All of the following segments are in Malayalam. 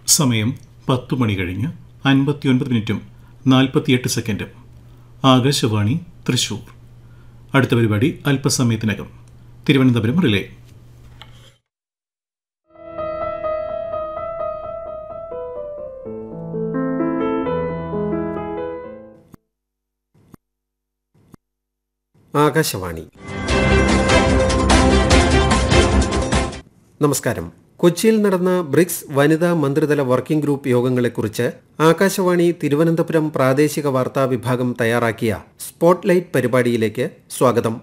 സമയം പത്ത് മണി കഴിഞ്ഞ് അൻപത്തിയൊൻപത് മിനിറ്റും നാൽപ്പത്തിയെട്ട് സെക്കൻഡും ആകാശവാണി തൃശൂർ അടുത്ത പരിപാടി അല്പസമയത്തിനകം തിരുവനന്തപുരം റിലേ ആകാശവാണി നമസ്കാരം കൊച്ചിയിൽ നടന്ന ബ്രിക്സ് വനിതാ മന്ത്രിതല വർക്കിംഗ് ഗ്രൂപ്പ് യോഗങ്ങളെക്കുറിച്ച് ആകാശവാണി തിരുവനന്തപുരം പ്രാദേശിക വാർത്താ വിഭാഗം തയ്യാറാക്കിയ സ്പോട്ട്ലൈറ്റ് പരിപാടിയിലേക്ക് സ്വാഗതം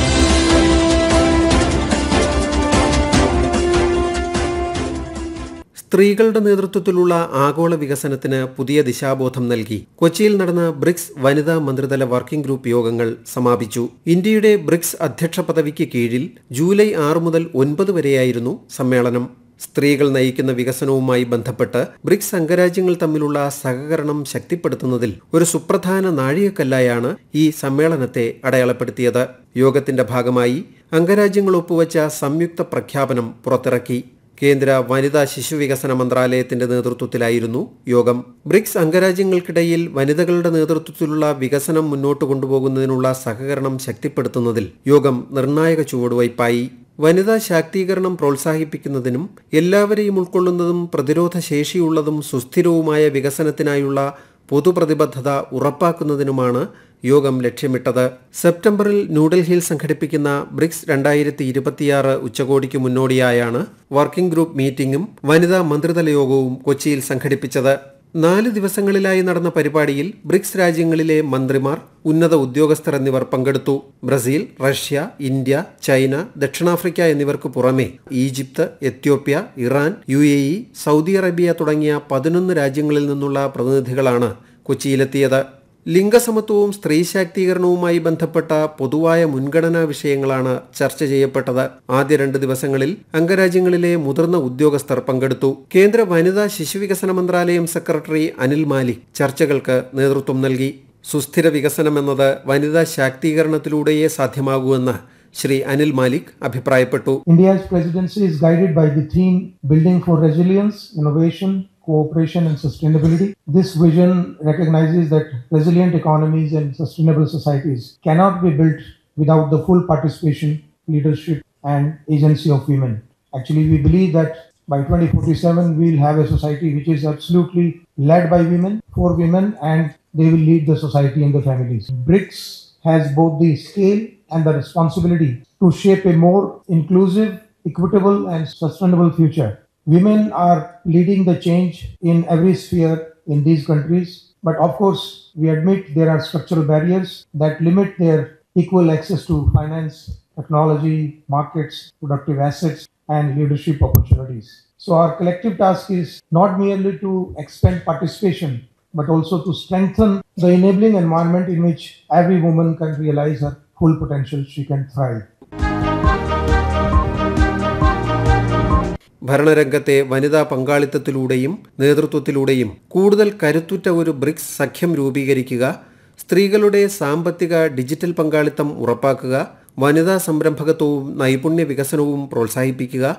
സ്ത്രീകളുടെ നേതൃത്വത്തിലുള്ള ആഗോള വികസനത്തിന് പുതിയ ദിശാബോധം നൽകി കൊച്ചിയിൽ നടന്ന ബ്രിക്സ് വനിതാ മന്ത്രിതല വർക്കിംഗ് ഗ്രൂപ്പ് യോഗങ്ങൾ സമാപിച്ചു ഇന്ത്യയുടെ ബ്രിക്സ് അധ്യക്ഷ പദവിക്ക് കീഴിൽ ജൂലൈ ആറ് മുതൽ ഒൻപത് വരെയായിരുന്നു സമ്മേളനം സ്ത്രീകൾ നയിക്കുന്ന വികസനവുമായി ബന്ധപ്പെട്ട് ബ്രിക്സ് അംഗരാജ്യങ്ങൾ തമ്മിലുള്ള സഹകരണം ശക്തിപ്പെടുത്തുന്നതിൽ ഒരു സുപ്രധാന നാഴികക്കല്ലായാണ് ഈ സമ്മേളനത്തെ അടയാളപ്പെടുത്തിയത് യോഗത്തിന്റെ ഭാഗമായി അംഗരാജ്യങ്ങൾ ഒപ്പുവച്ച സംയുക്ത പ്രഖ്യാപനം പുറത്തിറക്കി കേന്ദ്ര വനിതാ ശിശു വികസന മന്ത്രാലയത്തിന്റെ നേതൃത്വത്തിലായിരുന്നു യോഗം ബ്രിക്സ് അംഗരാജ്യങ്ങൾക്കിടയിൽ വനിതകളുടെ നേതൃത്വത്തിലുള്ള വികസനം മുന്നോട്ട് കൊണ്ടുപോകുന്നതിനുള്ള സഹകരണം ശക്തിപ്പെടുത്തുന്നതിൽ യോഗം നിർണായക ചുവടുവയ്പായി വനിതാ ശാക്തീകരണം പ്രോത്സാഹിപ്പിക്കുന്നതിനും എല്ലാവരെയും ഉൾക്കൊള്ളുന്നതും പ്രതിരോധ ശേഷിയുള്ളതും സുസ്ഥിരവുമായ വികസനത്തിനായുള്ള പൊതുപ്രതിബദ്ധത ഉറപ്പാക്കുന്നതിനുമാണ് യോഗം ലക്ഷ്യമിട്ടത് സെപ്റ്റംബറിൽ ന്യൂഡൽഹിയിൽ സംഘടിപ്പിക്കുന്ന ബ്രിക്സ് രണ്ടായിരത്തി ഇരുപത്തിയാറ് ഉച്ചകോടിക്ക് മുന്നോടിയായാണ് വർക്കിംഗ് ഗ്രൂപ്പ് മീറ്റിംഗും വനിതാ മന്ത്രിതല യോഗവും കൊച്ചിയിൽ സംഘടിപ്പിച്ചത് നാല് ദിവസങ്ങളിലായി നടന്ന പരിപാടിയിൽ ബ്രിക്സ് രാജ്യങ്ങളിലെ മന്ത്രിമാർ ഉന്നത ഉദ്യോഗസ്ഥർ എന്നിവർ പങ്കെടുത്തു ബ്രസീൽ റഷ്യ ഇന്ത്യ ചൈന ദക്ഷിണാഫ്രിക്ക എന്നിവർക്ക് പുറമെ ഈജിപ്ത് എത്യോപ്യ ഇറാൻ യു സൗദി അറേബ്യ തുടങ്ങിയ പതിനൊന്ന് രാജ്യങ്ങളിൽ നിന്നുള്ള പ്രതിനിധികളാണ് കൊച്ചിയിലെത്തിയത് ലിംഗസമത്വവും സ്ത്രീ ശാക്തീകരണവുമായി ബന്ധപ്പെട്ട പൊതുവായ മുൻഗണനാ വിഷയങ്ങളാണ് ചർച്ച ചെയ്യപ്പെട്ടത് ആദ്യ രണ്ട് ദിവസങ്ങളിൽ അംഗരാജ്യങ്ങളിലെ മുതിർന്ന ഉദ്യോഗസ്ഥർ പങ്കെടുത്തു കേന്ദ്ര വനിതാ ശിശുവികസന മന്ത്രാലയം സെക്രട്ടറി അനിൽ മാലിക് ചർച്ചകൾക്ക് നേതൃത്വം നൽകി സുസ്ഥിര വികസനം എന്നത് വനിതാ ശാക്തീകരണത്തിലൂടെയേ സാധ്യമാകൂവെന്ന് ശ്രീ അനിൽ മാലിക് അഭിപ്രായപ്പെട്ടു India's presidency is guided by the theme Building for Resilience, Innovation, Cooperation and Sustainability. This vision recognizes that resilient economies and sustainable societies cannot be built without the full participation, leadership, and agency of women. Actually, we believe that by 2047, we'll have a society which is absolutely led by women, for women, and they will lead the society and the families. BRICS has both the scale and the responsibility to shape a more inclusive, equitable, and sustainable future. Women are leading the change in every sphere in these countries, but of course, we admit there are structural barriers that limit their equal access to finance, technology, markets, productive assets, and leadership opportunities. So, our collective task is not merely to expand participation, but also to strengthen the enabling environment in which every woman can realize her full potential, she can thrive. ഭരണരംഗത്തെ വനിതാ പങ്കാളിത്തത്തിലൂടെയും നേതൃത്വത്തിലൂടെയും കൂടുതൽ കരുത്തുറ്റ ഒരു ബ്രിക്സ് സഖ്യം രൂപീകരിക്കുക സ്ത്രീകളുടെ സാമ്പത്തിക ഡിജിറ്റൽ പങ്കാളിത്തം ഉറപ്പാക്കുക വനിതാ സംരംഭകത്വവും നൈപുണ്യ വികസനവും പ്രോത്സാഹിപ്പിക്കുക